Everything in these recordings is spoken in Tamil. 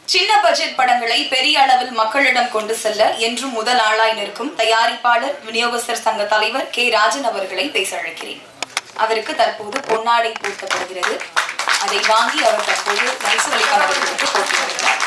சின்ன பட்ஜெட் படங்களை பெரிய அளவில் மக்களிடம் கொண்டு செல்ல என்றும் முதல் ஆளாய் நிற்கும் தயாரிப்பாளர் விநியோகஸ்தர் சங்க தலைவர் கே ராஜன் அவர்களை பேச அழைக்கிறேன் அவருக்கு தற்போது பொன்னாடை பூர்த்தப்படுகிறது அதை வாங்கி அவர் தற்போது மைசூர் அலிகான் அவர்களுக்கு போட்டி வருகிறார்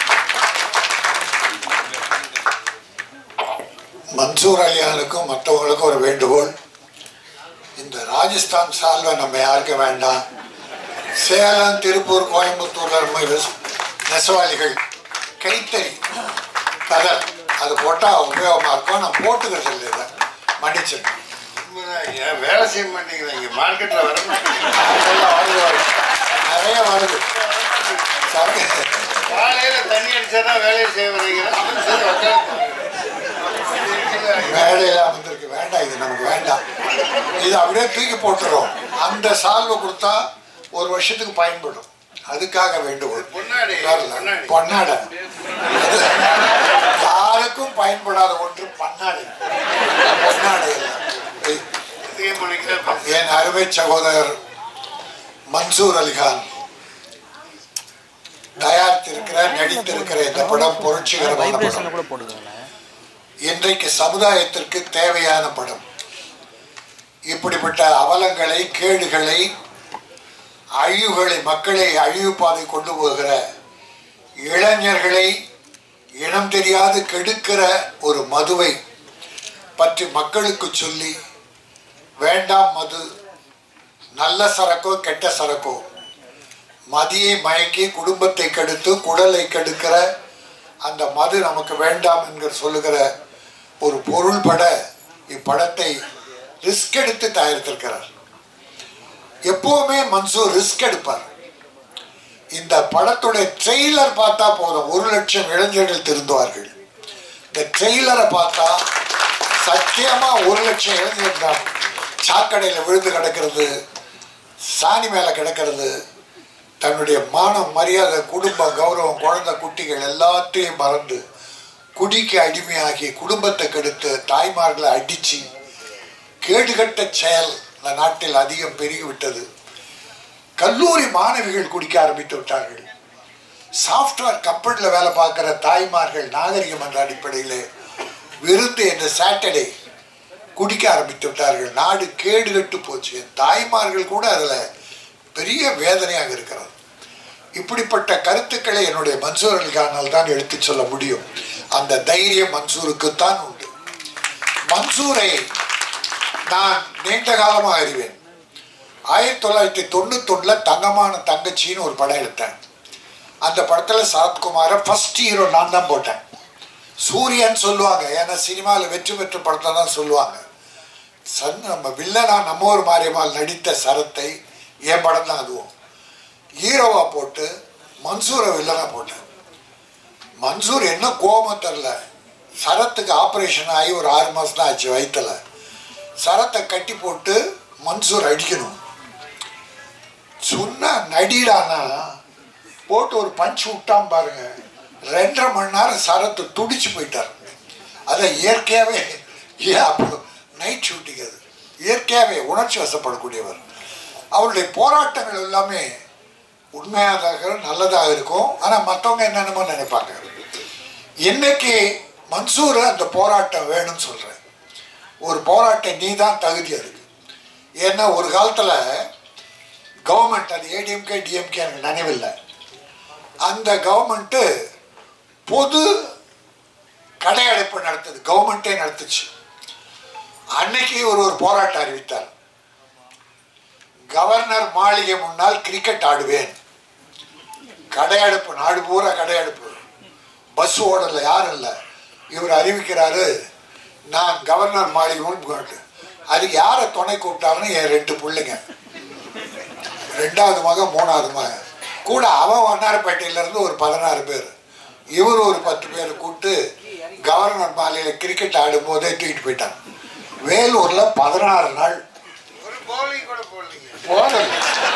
மன்சூர் அலியானுக்கும் மற்றவங்களுக்கும் ஒரு வேண்டுகோள் இந்த ராஜஸ்தான் சால்வை நம்ம யாருக்கும் வேண்டாம் சேலம் திருப்பூர் கோயம்புத்தூர்ல நம்ம நெஸ்- நெசவாளிகள் கைத்தறி கதர் அது போட்டால் உபயோகமாக இருக்கும் நான் போட்டுக்கிறது இல்லை இதை மன்னிச்சிருக்கேன் உண்மைதான். ஏன் வேலை செய்ய மாட்டேங்கிறாங்க மார்க்கெட்ல வர மாட்டேங்கிறாங்க அதெல்லாம் வருது வருது. நிறைய வருது சரக்கு காலையில தண்ணி அடிச்சாதான் வேலையை செய்ய வரீங்க சரி உட்காருங்க. வேலையில் வந்திருக்கு வேண்டாம் இது நமக்கு வேண்டாம் இது அப்படியே தூக்கி போட்டுரும் அந்த சால்வை கொடுத்தா ஒரு வருஷத்துக்கு பயன்படும் அதுக்காக வேண்டுகோள் பொன்னாடை, வரல. பொன்னாடை. பொன்னாடை அது யாருக்கும் பயன்படாத ஒன்று பன்னாடை பொன்னாடை இல்லை. இதே மணிக்கு தான் என் அருமை சகோதரர் மன்சூர் அலிகான் தயாரித்திருக்கிற நடித்திருக்கிற இந்த படம் புரட்சிகரமான வைப்ரேஷன்ல படம் கூட போடுங்களேன் இன்றைக்கு சமுதாயத்திற்கு தேவையான படம் இப்படிப்பட்ட அவலங்களை கேடுகளை அழிவுகளை மக்களை அழிவு பாதை கொண்டு போகிற இளைஞர்களை இனம் தெரியாது கெடுக்கிற ஒரு மதுவை பற்றி மக்களுக்கு சொல்லி வேண்டாம் மது நல்ல சரக்கோ கெட்ட சரக்கோ மதியை மயக்கி குடும்பத்தை கெடுத்து குடலை கெடுக்கிற அந்த மது நமக்கு வேண்டாம் என்கிற சொல்லுகிற ஒரு பொருள் பட இப்படத்தை ரிஸ்க் எடுத்து தயாரித்திருக்கிறார் எப்பவுமே மன்சூர் ரிஸ்க் எடுப்பார் இந்த படத்துடைய ட்ரெய்லர் பார்த்தா போதும் ஒரு லட்சம் இளைஞர்கள் திருந்துவார்கள் இந்த ட்ரெய்லரை பார்த்தா சத்தியமா ஒரு லட்சம் இளைஞர்கள் தான் சாக்கடையில் விழுந்து கிடக்கிறது சாணி மேலே கிடக்கிறது தன்னுடைய மானம் மரியாதை குடும்பம் கௌரவம் குழந்தை குட்டிகள் எல்லாத்தையும் மறந்து குடிக்கு அடிமையாகி குடும்பத்தை கெடுத்து தாய்மார்களை அடித்து கேடுகட்ட செயல் இந்த நாட்டில் அதிகம் பெருகிவிட்டது கல்லூரி மாணவிகள் குடிக்க ஆரம்பித்து விட்டார்கள் சாஃப்ட்வேர் கம்பெனியில் வேலை பார்க்குற தாய்மார்கள் நாகரிகம் என்ற அடிப்படையில் விருந்து என்ற சாட்டர்டே குடிக்க ஆரம்பித்து விட்டார்கள் நாடு கேடுகட்டு போச்சு தாய்மார்கள் கூட அதில் பெரிய வேதனையாக இருக்கிறது இப்படிப்பட்ட கருத்துக்களை என்னுடைய மன்சூர் அலிகானால் தான் எடுத்துச் சொல்ல முடியும் அந்த தைரியம் மன்சூருக்குத்தான் உண்டு மன்சூரை நான் நீண்ட காலமாக அறிவேன் ஆயிரத்தி தொள்ளாயிரத்தி தொண்ணூத்தொன்னில் தங்கமான தங்கச்சின்னு ஒரு படம் எடுத்தேன் அந்த படத்தில் சரத்குமாரை ஃபர்ஸ்ட் ஹீரோ நான் தான் போட்டேன் சூரியன் சொல்லுவாங்க ஏன்னா சினிமாவில் வெற்றி பெற்ற படத்தை தான் சொல்லுவாங்க சன் நம்ம வில்லனா நம்ம ஒரு மாரியம்மாள் நடித்த சரத்தை என் படம் தான் அதுவும் ஹீரோவா போட்டு மன்சூரை வில்லனா போட்டேன் மன்சூர் என்ன கோபம் தெரில சரத்துக்கு ஆப்ரேஷன் ஆகி ஒரு ஆறு மாதம் தான் ஆச்சு வயிற்றுல சரத்தை கட்டி போட்டு மன்சூர் அடிக்கணும் சொன்னா நடிடானா போட்டு ஒரு பஞ்ச் விட்டான் பாருங்க ரெண்டரை மணி நேரம் சரத்து துடிச்சு போயிட்டார் அதை இயற்கையாகவே ஏன் அப்போ நைட் ஷூட்டிங் அது இயற்கையாகவே உணர்ச்சி வசப்படக்கூடியவர் அவருடைய போராட்டங்கள் எல்லாமே உண்மையாக நல்லதாக இருக்கும் ஆனால் மற்றவங்க என்னென்னமோ நினைப்பாங்க இன்னைக்கு மன்சூர் அந்த போராட்டம் வேணும்னு சொல்கிறேன் ஒரு போராட்டம் நீ தான் தகுதி அதுக்கு ஏன்னா ஒரு காலத்தில் கவர்மெண்ட் அது ஏடிஎம்கே டிஎம்கே எனக்கு நினைவில்லை அந்த கவர்மெண்ட்டு பொது கடையடைப்பு நடத்துது கவர்மெண்ட்டே நடத்துச்சு அன்னைக்கு ஒரு ஒரு போராட்டம் அறிவித்தார் கவர்னர் மாளிகை முன்னால் கிரிக்கெட் ஆடுவேன் கடையடைப்பு நாடு பூரா கடையடைப்பு பஸ் ஓடல யாரும் இல்லை இவர் அறிவிக்கிறாரு நான் கவர்னர் மாளிகை முன் போட்டு அதுக்கு யாரை துணை கூப்பிட்டாருன்னு என் ரெண்டு பிள்ளைங்க ரெண்டாவது மகன் மூணாவது மகன் கூட அவன் வண்ணாரப்பேட்டையில இருந்து ஒரு பதினாறு பேர் இவர் ஒரு பத்து பேர் கூப்பிட்டு கவர்னர் மாலையில் கிரிக்கெட் ஆடும் போதே தூக்கிட்டு போயிட்டான் வேலூர்ல பதினாறு நாள் ஒரு பவுலிங் கூட போடலீங்க போதல்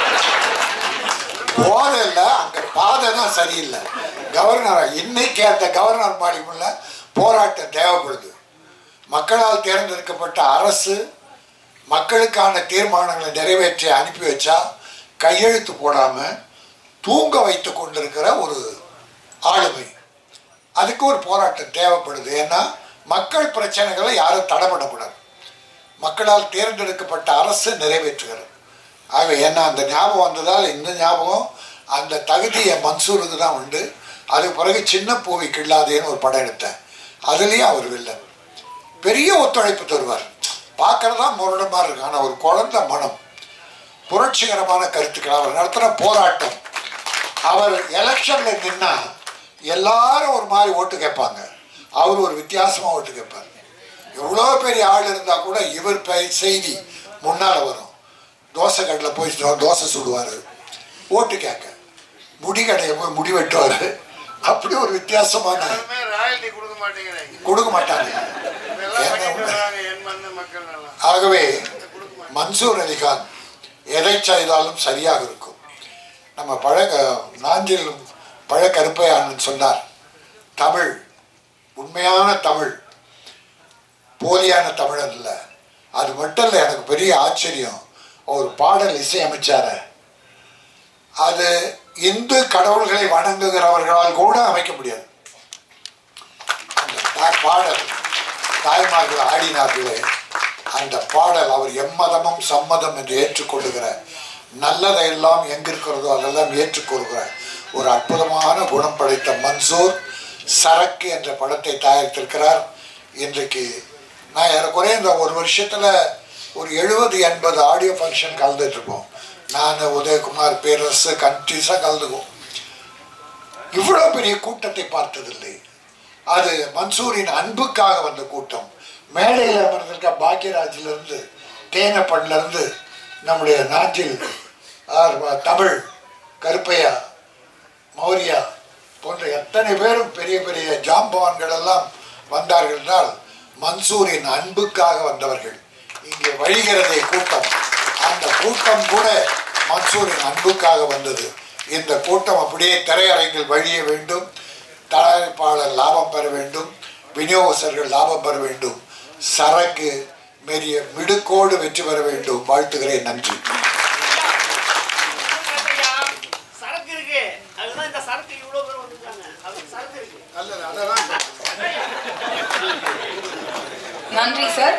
போதல்ல அங்க பாதை தான் சரியில்லை கவர்னர் இன்னைக்கு அந்த கவர்னர் மாளிகைக்குள்ள போராட்டம் தேவைப்படுது மக்களால் தேர்ந்தெடுக்கப்பட்ட அரசு மக்களுக்கான தீர்மானங்களை நிறைவேற்றி அனுப்பி வச்சா கையெழுத்து போடாம தூங்க வைத்து கொண்டிருக்கிற ஒரு ஆளுமை அதுக்கு ஒரு போராட்டம் தேவைப்படுது ஏன்னா மக்கள் பிரச்சனைகளை யாரும் தடைபடக்கூடாது மக்களால் தேர்ந்தெடுக்கப்பட்ட அரசு நிறைவேற்றுகிறது ஆக ஏன்னா அந்த ஞாபகம் வந்ததால் இந்த ஞாபகம் அந்த தகுதியை மன்சூருக்கு தான் உண்டு அதுக்கு பிறகு சின்ன பூவி கிள்ளாதேன்னு ஒரு படம் எடுத்தேன் அதுலேயும் அவர் வில்லன் பெரிய ஒத்துழைப்பு தருவார் பார்க்கறதா முரடு மாதிரி இருக்கு ஆனால் ஒரு குழந்தை மனம் புரட்சிகரமான கருத்துக்கள் அவர் நடத்துகிற போராட்டம் அவர் எலெக்ஷன்ல நின்னா எல்லாரும் ஒரு மாதிரி ஓட்டு கேட்பாங்க அவர் ஒரு வித்தியாசமா ஓட்டு கேட்பார் எவ்வளோ பெரிய ஆள் இருந்தா கூட இவர் பெ- செய்தி முன்னால வரும் தோசை கடையில் போய் தோ- தோசை சுடுவார் ஓட்டு கேட்க முடி கடையை போய் முடி வெட்டுவார் அப்படி ஒரு வித்தியாசமான யாருமே ராயல்டி கொடுக்க மாட்டேங்கிறாங்க கொடுக்க மாட்டாங்க இதெல்லாம் ஏன்னா பண்ணிட்டு உண்மை. வராங்க என் மண்ணு மக்கள் நல்லா ஆகவே மன்சூர் அலிகான் எதை செய்தாலும் சரியாக இருக்கும் நம்ம பழக நாஞ்சில் பழ கருப்பையானன் சொன்னார் தமிழ் உண்மையான தமிழ் போலியான தமிழன் இல்லை அது மட்டும் இல்லை எனக்கு பெரிய ஆச்சரியம் ஒரு பாடல் இசையமைச்சார அது இந்து கடவுள்களை வணங்குகிறவர்களால் கூட அமைக்க முடியாது அந்த பா- பாடல் தாய்மார்கள் ஆடினார்களே அந்த பாடல் அவர் எம்மதமும் சம்மதம் என்று ஏற்றுக்கொள்ளுகிற நல்லதை எல்லாம் எங்கிருக்கிறதோ அதெல்லாம் ஏற்றுக்கொள்கிற ஒரு அற்புதமான குணம் படைத்த மன்சூர் சரக்கு என்ற படத்தை தயாரித்திருக்கிறார் இன்றைக்கு நான் ஏறக்குறைய இந்த ஒரு வருஷத்துல ஒரு எழுபது எண்பது ஆடியோ ஃபங்க்ஷன் கலந்துட்டு இருப்போம் நான் உதயகுமார் பேரரசு கண்டினியூஸாக கலந்துக்குவோம் இவ்வளவு பெரிய கூட்டத்தை பார்த்ததில்லை அது மன்சூரின் அன்புக்காக வந்த கூட்டம் மேடையில் அமர்ந்திருக்க பாக்யராஜில இருந்து தேனப்பன்ல இருந்து நம்முடைய நாட்டில் ஆர் வ- தமிழ் கருப்பையா மௌரியா போன்ற எத்தனை பேரும் பெரிய பெரிய ஜாம்பவான்கள் எல்லாம் வந்தார்கள் என்றால் மன்சூரின் அன்புக்காக வந்தவர்கள் இங்கே வழிகிறதே கூட்டம் அந்த கூட்டம் கூட மன்சூரின் அன்புக்காக வந்தது இந்த கூட்டம் அப்படியே திரையரங்கில் வழிய வேண்டும் தயாரிப்பாளர் லாபம் பெற வேண்டும் விநியோகஸ்தர்கள் லாபம் பெற வேண்டும் சரக்கு மெரிய மிடுக்கோடு வெற்றி பெற வேண்டும் வாழ்த்துகிறேன் நன்றி சரக்கு இருக்கு அதுதான் இந்த சரக்கு இவ்வளவு பேர் வந்திருக்காங்க அது சரக்கு இருக்கு அல்ல அதான் நன்றி சார்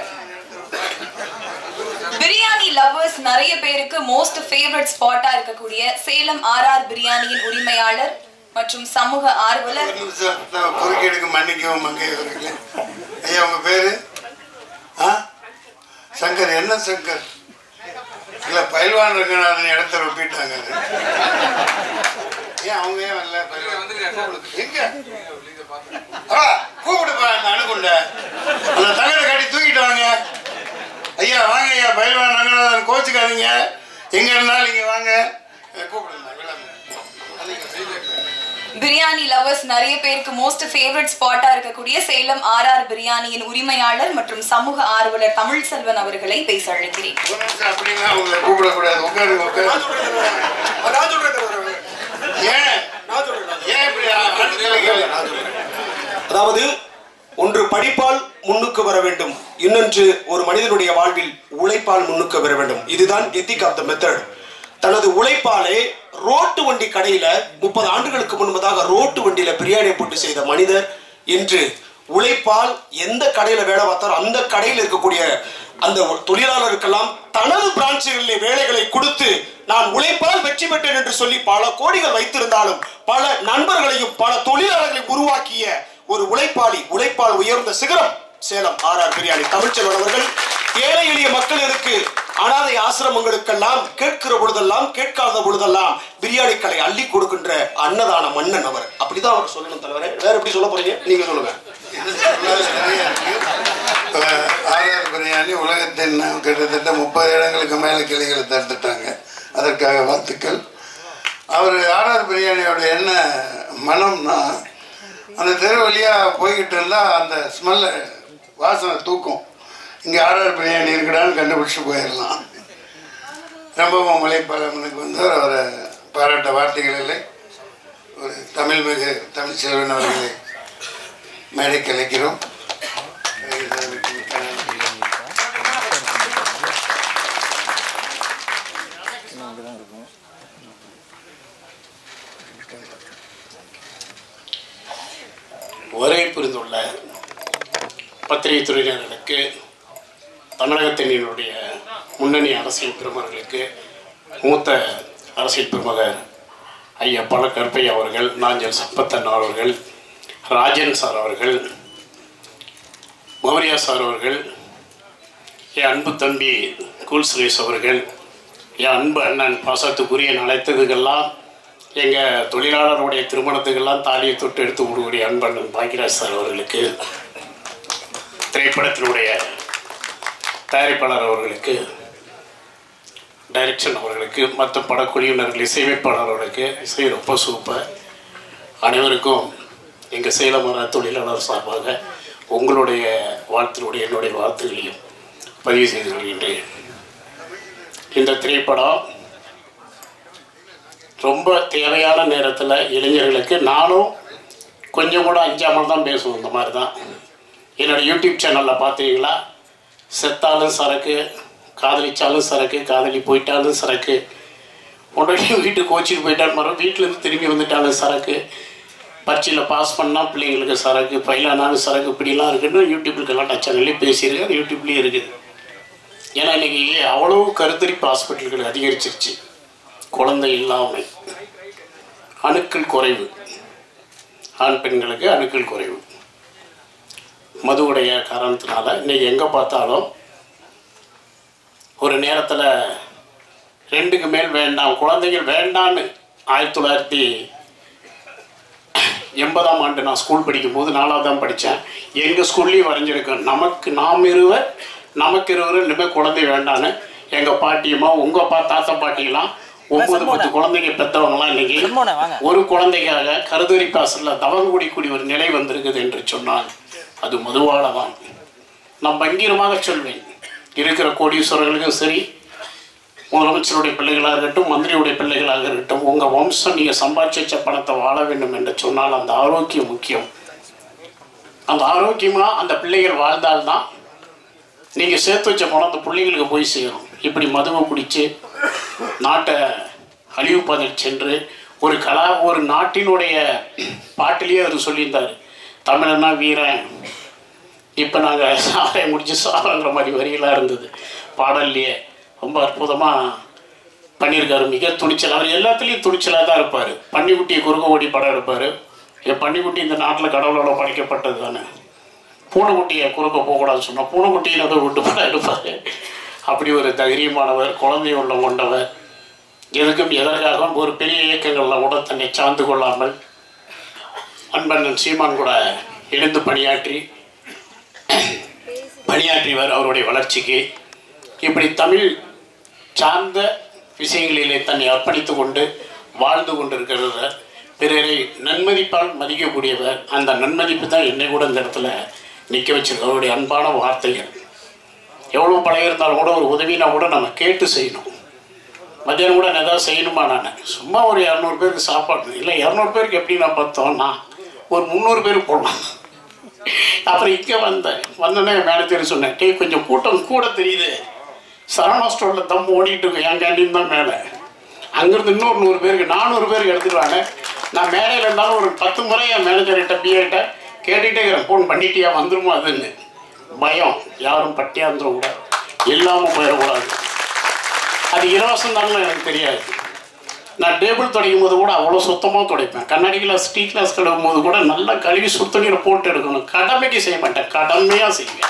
பிரியாணி லவ்வர்ஸ் நிறைய பேருக்கு மோஸ்ட் ஃபேவரட் ஸ்பாட்டா இருக்கக்கூடிய சேலம் ஆர்ஆர் பிரியாணியின் உரிமையாளர் மற்றும் சமூக ஆர்வலர் ஒரு நிமிஷம் நான் குறுக்கீடுக்கு மன்னிக்கவும் மங்கை அவர்களே ஐயா உங்க பேரு ஆ சங்கர் என்ன சங்கர் இல்ல பயில்வான் ரங்கநாதன் இடத்த ஒப்பிட்டாங்க அது. ஏன் அவங்க ஏன் வரல பயில்வான்? எங்க ஆ, கூப்பிடுப்பா அந்த அணுகுண்ட அந்த தகடை காட்டி தூக்கிட்டு வாங்க ஐயா வாங்க ஐயா பயில்வான் ரங்கநாதன் கோச்சுக்காதீங்க எங்க இருந்தாலும் இங்க வாங்க அஹ், கூப்பிடுங்க விழாம. பிரியாணி லவர்ஸ் நிறைய பேருக்கு மோஸ்ட் ஃபேவரட் ஸ்பாட்டா இருக்கக்கூடிய சேலம் ஆர்ஆர் பிரியாணியின் உரிமையாளர் மற்றும் சமூக ஆர்வலர் தமிழ் செல்வன் அவர்களை பேச அழைக்கிறேன் ஒரு நிமிஷம் அப்படின்னா உங்களை கூப்பிடக்கூடாது உட்காருங்க உட்காருங்க ஏன் ஏன் இப்படி அடுத்த கேள்வி அதாவது ஒன்று படிப்பால் முன்னுக்கு வர வேண்டும் இன்னொன்று ஒரு மனிதனுடைய வாழ்வில் உழைப்பால் முன்னுக்கு வர வேண்டும் இதுதான் எத்திக் ஆஃப் த மெத்தட் தனது உழைப்பாலே ரோட்டு வண்டி கடையில முப்பது ஆண்டுகளுக்கு முன்பதாக ரோட்டு வண்டியில பிரியாணி போட்டு செய்த மனிதர் என்று உழைப்பால் எந்த கடையில வேலை பார்த்தாரோ அந்த கடையில் இருக்கக்கூடிய அந்த தொழிலாளருக்கெல்லாம் தனது பிரான்ச்சுகளிலே வேலைகளை கொடுத்து நான் உழைப்பால் வெற்றி பெற்றேன் என்று சொல்லி பல கோடிகள் வைத்திருந்தாலும் பல நண்பர்களையும் பல தொழிலாளர்களையும் உருவாக்கிய ஒரு உழைப்பாளி உழைப்பால் உயர்ந்த சிகரம் சேலம் ஆர் ஆர் பிரியாணி தமிழ்ச்செல்வன் அவர்கள் ஏழை எளிய மக்களுக்கு அனாதை ஆசிரமங்களுக்கெல்லாம் கேட்கிற பொழுதெல்லாம் கேட்காத பொழுதெல்லாம் பிரியாணிக்களை அள்ளி கொடுக்கின்ற அன்னதான மன்னன் அவர் அப்படிதான் அவர் சொல்லணும் தலைவரே வேற எப்படி சொல்ல போறீங்க நீங்க சொல்லுங்க ஆர்ஆர் பிரியாணி உலகத்தின் கிட்டத்தட்ட முப்பது இடங்களுக்கு மேலே கிளிகளை தடுத்துட்டாங்க அதற்காக வாழ்த்துக்கள் அவர் ஆர்ஆர் பிரியாணியோட என்ன மனம்னா அந்த தெரு வழியாக போய்கிட்டு இருந்தால் அந்த ஸ்மெல்ல வாசனை தூக்கும் இங்கே ஆர்ஆர் பிரியாணி இருக்குடான்னு கண்டுபிடிச்சு போயிடலாம் ரொம்பவும் மலைப்பாளமனுக்கு வந்து அவரை பாராட்ட வார்த்தைகள் இல்லை ஒரு தமிழ் மிகு தமிழ் செல்வன் அவர்களை மேடைக்கு அழைக்கிறோம் பத்திரிகை துறையினர்களுக்கு தமிழகத்தினுடைய முன்னணி அரசியல் பிரமுகர்களுக்கு மூத்த அரசியல் பிரமுகர் ஐயா பல கற்பை அவர்கள் நாஞ்சல் சம்பத்தன் அவர்கள் ராஜன் சார் அவர்கள் மௌரியா சார் அவர்கள் என் அன்பு தம்பி கூல் சுரேஷ் அவர்கள் என் அன்பு அண்ணன் பாசத்துக்குரிய அழைத்ததுக்கெல்லாம் எங்கள் தொழிலாளருடைய திருமணத்துக்கெல்லாம் தாலியை தொட்டு எடுத்து விடக்கூடிய அன்பண்ணன் பாக்கியராஜ் சார் அவர்களுக்கு திரைப்படத்தினுடைய தயாரிப்பாளர் அவர்களுக்கு டைரக்ஷன் அவர்களுக்கு மற்ற படக்குழுவினர்கள் இசையமைப்பாளர் அவர்களுக்கு இசை ரொம்ப சூப்பர் அனைவருக்கும் எங்கள் சேலமர தொழிலாளர் சார்பாக உங்களுடைய வாழ்த்தினுடைய என்னுடைய வாழ்த்துகளையும் பதிவு செய்து கொள்கின்றேன் இந்த திரைப்படம் ரொம்ப தேவையான நேரத்தில் இளைஞர்களுக்கு நானும் கொஞ்சம் கூட அஞ்சாமல் தான் பேசுவோம் இந்த மாதிரி தான் என்னோடய யூடியூப் சேனலில் பார்த்தீங்களா செத்தாலும் சரக்கு காதலிச்சாலும் சரக்கு காதலி போயிட்டாலும் சரக்கு உடனே வீட்டுக்கு கோச்சிட்டு போயிட்டாலும் மரம் வீட்டிலேருந்து திரும்பி வந்துட்டாலும் சரக்கு பரீட்சையில் பாஸ் பண்ணால் பிள்ளைங்களுக்கு சரக்கு பயிலானாலும் சரக்கு இப்படிலாம் இருக்குன்னு யூடியூப்பில் கலாட்டா சேனல்லே பேசியிருக்கேன் அது யூடியூப்லேயும் இருக்குது ஏன்னா இன்னைக்கு அவ்வளோ கருத்தரிப்பு ஹாஸ்பிட்டல்கள் அதிகரிச்சிருச்சு குழந்தை இல்லாமை அணுக்கள் குறைவு ஆண் பெண்களுக்கு அணுக்கள் குறைவு மதுவுடைய காரணத்தினால இன்னைக்கு எங்கே பார்த்தாலும் ஒரு நேரத்தில் ரெண்டுக்கு மேல் வேண்டாம் குழந்தைகள் வேண்டான்னு ஆயிரத்தி தொள்ளாயிரத்தி எண்பதாம் ஆண்டு நான் ஸ்கூல் படிக்கும்போது நாலாவது தான் படித்தேன் எங்கள் ஸ்கூல்லையும் வரைஞ்சிருக்கேன் நமக்கு நாம் இருவர் நமக்கு இருவர் இனிமேல் குழந்தை வேண்டான்னு எங்கள் பாட்டியம்மா உங்கள் பா தாத்தா பாட்டியெல்லாம் ஒன்பது பத்து குழந்தைங்க பெற்றவங்களாம் இன்னைக்கு ஒரு குழந்தைக்காக கருதுரி பாசலில் தவங்குடி கூடி ஒரு நிலை வந்திருக்குது என்று சொன்னால் அது மதுவால தான் நான் பங்கீரமாக சொல்வேன் இருக்கிற கோடீஸ்வரர்களுக்கும் சரி முதலமைச்சருடைய பிள்ளைகளாக இருக்கட்டும் மந்திரியுடைய பிள்ளைகளாக இருக்கட்டும் உங்கள் வம்சம் நீங்கள் சம்பாதிச்சு வச்ச பணத்தை வாழ வேண்டும் என்று சொன்னால் அந்த ஆரோக்கியம் முக்கியம் அந்த ஆரோக்கியமாக அந்த பிள்ளைகள் வாழ்ந்தால்தான் நீங்கள் சேர்த்து வச்ச பணம் அந்த பிள்ளைங்களுக்கு போய் சேரும் இப்படி மதுவை குடித்து நாட்டை அழிவு பாதையில் சென்று ஒரு கலா ஒரு நாட்டினுடைய பாட்டிலேயே அவர் சொல்லியிருந்தார் தமிழனா வீரன் இப்போ நாங்கள் சாரை முடிச்சு சாரங்கிற மாதிரி வரியெல்லாம் இருந்தது பாடல்லையே ரொம்ப அற்புதமாக பண்ணியிருக்காரு மிக துணிச்சல் அவர் எல்லாத்துலேயும் துணிச்சலாக தான் இருப்பார் பன்னிக்குட்டி குறுக்க ஓடி படம் எடுப்பார் என் பன்னிக்குட்டி இந்த நாட்டில் கடவுளோட படைக்கப்பட்டது தானே பூனைக்குட்டியை குறுக்க போகக்கூடாதுன்னு சொன்னால் பூனைக்குட்டியை அதை விட்டு படம் எடுப்பார் அப்படி ஒரு தைரியமானவர் குழந்தை உள்ளம் கொண்டவர் எதுக்கும் எதற்காகவும் ஒரு பெரிய இயக்கங்களில் கூட தன்னை சார்ந்து கொள்ளாமல் அன்பண்ணன் சீமான் கூட இணைந்து பணியாற்றி பணியாற்றியவர் அவருடைய வளர்ச்சிக்கு இப்படி தமிழ் சார்ந்த விஷயங்களிலே தன்னை அர்ப்பணித்து கொண்டு வாழ்ந்து கொண்டிருக்கிறவர் பிறரை நன்மதிப்பால் மதிக்கக்கூடியவர் அந்த நன்மதிப்பு தான் என்னை கூட இந்த இடத்துல நிற்க வச்சிருக்கு அவருடைய அன்பான வார்த்தைகள் எவ்வளோ பழைய இருந்தாலும் கூட ஒரு உதவினா கூட நம்ம கேட்டு செய்யணும் மத்தியானம் கூட நான் ஏதாவது செய்யணுமா நான் சும்மா ஒரு இரநூறு பேருக்கு சாப்பாடு இல்லை இரநூறு பேருக்கு எப்படி நான் பார்த்தோம்னா ஒரு முந்நூறு பேர் போடலாம் அப்புறம் இங்கே வந்தேன் வந்தோடனே மேனேஜர் சொன்னேன் டேய் கொஞ்சம் கூட்டம் கூட தெரியுது சரவணா ஸ்டோரில் தம் ஓடிட்டு இருக்கு என் கேண்டீன் தான் மேலே அங்கேருந்து இன்னொரு நூறு பேருக்கு நானூறு பேருக்கு எடுத்துருவாங்க நான் மேடையில் இருந்தாலும் ஒரு பத்து முறை என் மேனேஜர்கிட்ட பிஏட்ட கேட்டுகிட்டே இருக்கிறேன் ஃபோன் பண்ணிட்டியா வந்துருமா அதுன்னு பயம் யாரும் பட்டியா இருந்துடக்கூடாது இல்லாமல் போயிடக்கூடாது அது இலவசம் தானே எனக்கு தெரியாது நான் டேபிள் துடைக்கும் போது கூட அவ்வளோ சுத்தமாக துடைப்பேன் கண்ணாடி கிளாஸ் டீ கிளாஸ் கழுவும் போது கூட நல்லா கழுவி சுத்த நீரை போட்டு எடுக்கணும் கடமைக்கு செய்ய மாட்டேன் கடமையாக செய்வேன்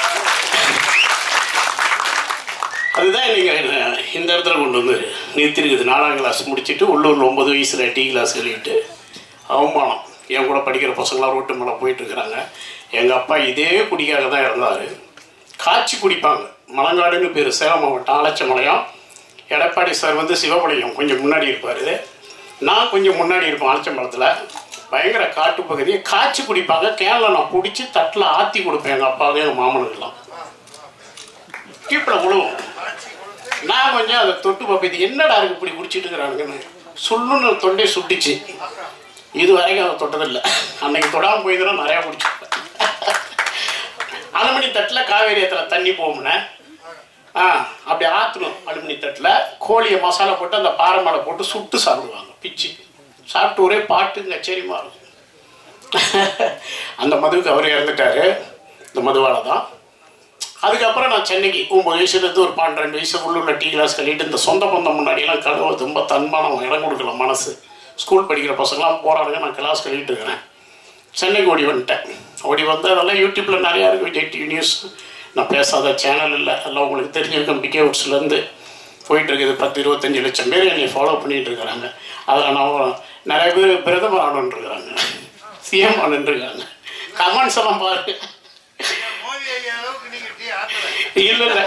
அதுதான் நீங்கள் இந்த இடத்துல கொண்டு வந்து நிறுத்திருக்குது நாலாம் கிளாஸ் முடிச்சுட்டு உள்ளூரில் ஒன்பது வயசில் டீ கிளாஸ் எழுதிட்டு அவமானம் என் கூட படிக்கிற பசங்களாம் ரோட்டு மேலே போயிட்டுருக்குறாங்க எங்கள் அப்பா இதே குடிக்காக தான் இருந்தார் காய்ச்சி குடிப்பாங்க மலங்காடுன்னு பேர் சேலம் மாவட்டம் ஆலச்சமலையம் எடப்பாடி சார் வந்து சிவபாளையம் கொஞ்சம் முன்னாடி இருப்பார் நான் கொஞ்சம் முன்னாடி இருப்பேன் ஆலச்சம்பலத்தில் பயங்கர காட்டு பகுதியை காய்ச்சி குடிப்பாங்க கேனில் நான் பிடிச்சி தட்டில் ஆற்றி கொடுப்பேன் எங்கள் அப்பாவுக்கு எங்கள் மாமனுக்கெல்லாம் கீப்பில் விழுவும் நான் கொஞ்சம் அதை தொட்டு பார்ப்பேன் இது என்னடா இருக்கு இப்படி குடிச்சிட்டு இருக்கிறானுங்கன்னு சுள்ளுன்னு தொண்டை சுட்டுச்சு இது வரைக்கும் அதை தொட்டதில்லை அன்னைக்கு தொடாமல் போயிருந்தா நிறையா குடிச்சிருப்பேன் அலுமினி தட்டில் காவேரி ஆற்றுல தண்ணி போகும்னே ஆ அப்படி ஆற்றணும் அலுமினி தட்டில் கோழியை மசாலா போட்டு அந்த பாறை மேலே போட்டு சுட்டு சாப்பிடுவாங்க பிச்சு சாப்பிட்டு ஒரே பாட்டு கச்சேரி மாறும் அந்த மதுவுக்கு அவர் இறந்துட்டாரு இந்த மதுவால தான் அதுக்கப்புறம் நான் சென்னைக்கு ஒம்பது வயசுலேருந்து ஒரு பன்னெண்டு வயசு உள்ள டீ கிளாஸ் கழிட்டு இந்த சொந்த பந்தம் முன்னாடியெல்லாம் கழுவ ரொம்ப தன்மானம் இடம் கொடுக்கல மனசு ஸ்கூல் படிக்கிற பசங்களாம் போகிறானுங்க நான் கிளாஸ் கழிட்டு இருக்கிறேன் சென்னைக்கு ஓடி வந்துட்டேன் ஓடி வந்து அதெல்லாம் யூடியூப்பில் நிறையா இருக்குது விஜய் டிவி நியூஸ் நான் பேசாத சேனல் இல்லை எல்லாம் உங்களுக்கு தெரிஞ்சிருக்கேன் பிகே உட்ஸ்லேருந்து போயிட்டு இருக்குது பத்து இருபத்தஞ்சி லட்சம் பேர் என்னை ஃபாலோ பண்ணிட்டு இருக்கிறாங்க அதில் நான் நிறைய பேர் பிரதமர் ஆனுன்னு இருக்கிறாங்க சிஎம் ஆனுன்னு இருக்காங்க கமெண்ட்ஸ் எல்லாம் பாரு மோடி ஐயா அளவுக்கு நீங்க டீ ஆத்தல இல்லை இல்லை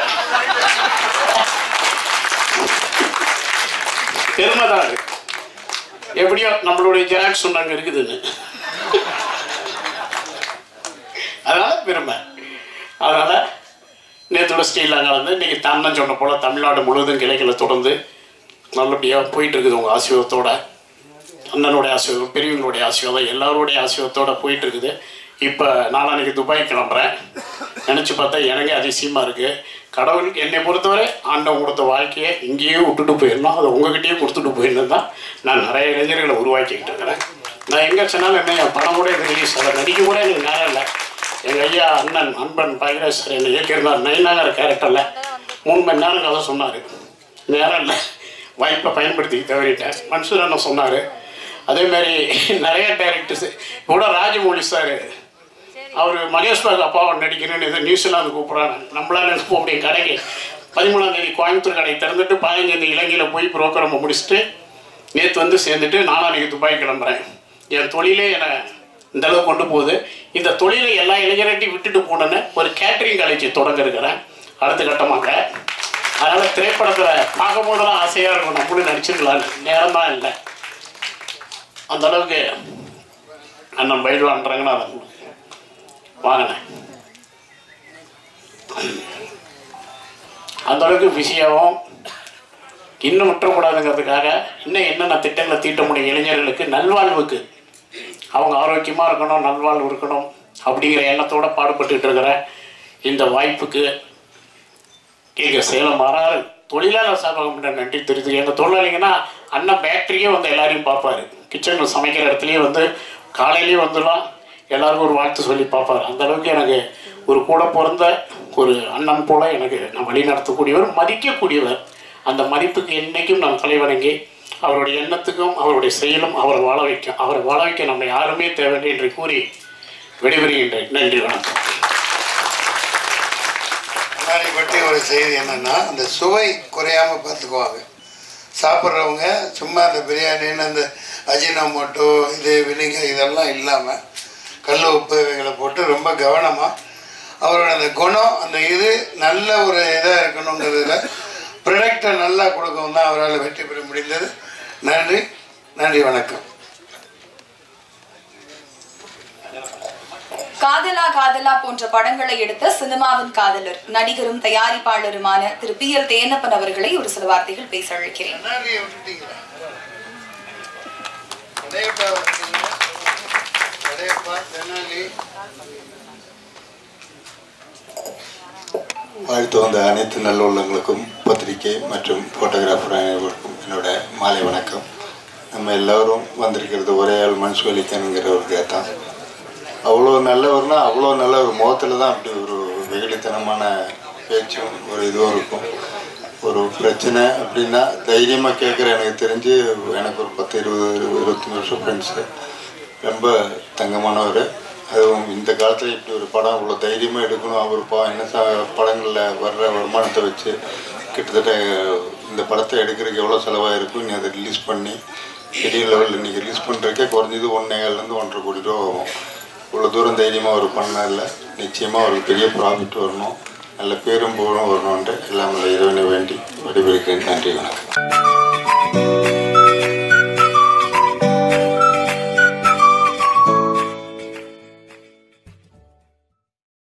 பெருமை தான் அது எப்படியோ நம்மளுடைய ஜெராக்ஸ் ஒன்று அங்கே இருக்குதுன்னு அதனால பெருமை அதனால நேற்றோட ஸ்டீலாங்க வந்து இன்னைக்கு தன்னன் சொன்ன போல தமிழ்நாடு முழுவதும் கிளைகளை தொடர்ந்து நல்லபடியாக போயிட்டு இருக்குது உங்கள் ஆசீர்வாதத்தோட அண்ணனுடைய ஆசீர்வாதம் பெரியவங்களுடைய ஆசீர்வாதம் எல்லாருடைய ஆசீர்வாதத்தோட போயிட்டு இருக்குது இப்போ நாளான்னைக்கு துபாய் கிளம்புறேன் நினச்சி பார்த்தா எனக்கே அதிசயமாக இருக்குது கடவுள் என்னை பொறுத்தவரை ஆண்டவன் கொடுத்த வாழ்க்கையை இங்கேயே விட்டுட்டு போயிடணும் அதை உங்ககிட்டயே கொடுத்துட்டு போயிடணும் தான் நான் நிறைய இளைஞர்களை உருவாக்கிக்கிட்டு இருக்கிறேன் நான் எங்கே சொன்னாலும் என்ன என் படம் கூட எனக்கு ரிலீஸ் ஆகல நடிக்க கூட எனக்கு நேரம் இல்லை எங்கள் ஐயா அண்ணன் அன்பன் பைரஸ் சார் என்னை இயக்கியிருந்தார் நைனாங்கிற கேரக்டரில் மூணு மணி நேரம் கதை சொன்னார் நேரம் இல்லை வாய்ப்பை பயன்படுத்தி தவறிட்டேன் மன்சூர் அண்ணன் சொன்னார் அதே மாதிரி நிறைய டைரக்டர்ஸ் கூட ராஜமௌழி சார் அவர் மகேஷ் பாக் அப்பாவை நடிக்கிறேன்னு ஏதோ நியூஸ்லாம் கூப்பிட்றாங்க நம்மளால எனக்கு போக முடியும் கடைக்கு பதிமூணாம் தேதி கோயம்புத்தூர் கடை திறந்துட்டு பதினஞ்சாம் தேதி இலங்கையில் போய் ப்ரோக்ராமை முடிச்சுட்டு நேற்று வந்து சேர்ந்துட்டு நாளான்னைக்கு துபாய் கிளம்புறேன் என் தொழிலே என்னை இந்த அளவுக்கு கொண்டு போகுது இந்த தொழிலை எல்லா இளைஞர்கிட்டையும் விட்டுட்டு போனேன்னு ஒரு கேட்டரிங் காலேஜ் தொடங்க இருக்கிறேன் அடுத்த கட்டமாக அதனால் திரைப்படத்தில் பார்க்கும் போதெல்லாம் ஆசையாக இருக்கும் நம்மளும் நடிச்சிருக்கலான்னு நேரம் தான் இல்லை அந்த அளவுக்கு அண்ணன் பயிலான்றாங்க நான் அதை வாங்கினேன் அந்த அளவுக்கு பிஸியாகவும் இன்னும் விட்டுறக்கூடாதுங்கிறதுக்காக இன்னும் என்னென்ன திட்டங்களை தீட்ட முடியும் இளைஞர்களுக்கு நல்வாழ்வுக்கு அவங்க ஆரோக்கியமாக இருக்கணும் நல்வாழ்வு இருக்கணும் அப்படிங்கிற எண்ணத்தோட பாடுபட்டுக்கிட்டு இருக்கிற இந்த வாய்ப்புக்கு எங்கள் சேலம் மாறாறு தொழிலாளர் சார்பாக நன்றி தெரிவித்து எங்கள் தொழிலாளிங்கன்னா அண்ணன் பேக்கரியே வந்து எல்லாரையும் பார்ப்பாரு கிச்சனில் சமைக்கிற இடத்துலையே வந்து காலையிலேயே வந்துடலாம் எல்லாருக்கும் ஒரு வாழ்த்து சொல்லி பார்ப்பார் அந்த அளவுக்கு எனக்கு ஒரு கூட பிறந்த ஒரு அண்ணன் போல எனக்கு நான் வழி நடத்தக்கூடியவர் மதிக்கக்கூடியவர் அந்த மதிப்புக்கு என்றைக்கும் நான் தலைவணங்கி அவருடைய எண்ணத்துக்கும் அவருடைய செயலும் அவரை வாழ வைக்கும் அவரை வாழ வைக்க நம்ம யாருமே தேவையில்லை என்று கூறி விடைபெறுகின்றேன் நன்றி வணக்கம் முன்னாடி பற்றி ஒரு செய்தி என்னன்னா அந்த சுவை குறையாம பார்த்துக்குவாங்க சாப்பிட்றவங்க சும்மா அந்த பிரியாணின்னு அந்த அஜினோமோட்டோ இது வினிகர் இதெல்லாம் இல்லாமல் கல் உப்பு இவைகளை போட்டு ரொம்ப கவனமாக அவரோட அந்த குணம் அந்த இது நல்ல ஒரு இதாக இருக்கணுங்கிறதுல ப்ரொடக்டை நல்லா கொடுக்கவும் தான் அவரால் வெற்றி பெற முடிந்தது நன்றி நன்றி வணக்கம் காதலா காதலா போன்ற படங்களை எடுத்த சினிமாவின் காதலர் நடிகரும் தயாரிப்பாளருமான திரு பி எல் தேனப்பன் அவர்களை ஒரு சில வார்த்தைகள் பேச அழைக்கிறேன் கண்ணாடியை விட்டுட்டீங்களா கடையப்பா விட்டுட்டீங்களா கடையப்பா தெனாலி வாழ்த்து வந்த அனைத்து நல்லுள்ளங்களுக்கும் பத்திரிகை மற்றும் ஃபோட்டோகிராஃபர் அனைவருக்கும் என்னோட மாலை வணக்கம் நம்ம எல்லோரும் வந்திருக்கிறது ஒரே ஆள் மனுஷுவலிக்கனுங்கிறவருக்கு தான் அவ்வளோ நல்லவர்னா அவ்வளோ நல்ல ஒரு முகத்தில் தான் அப்படி ஒரு வெகுளித்தனமான பேச்சும் ஒரு இதுவும் இருக்கும் ஒரு பிரச்சனை அப்படின்னா தைரியமாக கேட்குற எனக்கு தெரிஞ்சு எனக்கு ஒரு பத்து இருபது இருபத்தஞ்சி வருஷம் ஃப்ரெண்ட்ஸு ரொம்ப தங்கமானவர் அதுவும் இந்த காலத்தில் இப்படி ஒரு படம் இவ்வளோ தைரியமாக எடுக்கணும் அவர் பா என்ன ச படங்களில் வர்ற வருமானத்தை வச்சு கிட்டத்தட்ட இந்த படத்தை எடுக்கிறதுக்கு எவ்வளோ செலவாக இருக்கும் நீ அதை ரிலீஸ் பண்ணி பெரிய லெவலில் இன்றைக்கி ரிலீஸ் பண்ணுறதுக்கே குறைஞ்சது ஒன்றேகால்லேருந்து ஒன்றரை கோடி ரூபா ஆகும் இவ்வளோ தூரம் தைரியமாக அவர் பண்ணதில்ல நிச்சயமாக அவருக்கு பெரிய ப்ராஃபிட் வரணும் நல்ல பேரும் புகழும் வரணுன்ட்டு எல்லாம் உள்ள இறைவனை வேண்டி விடைபெறுகிறேன் நன்றி வணக்கம்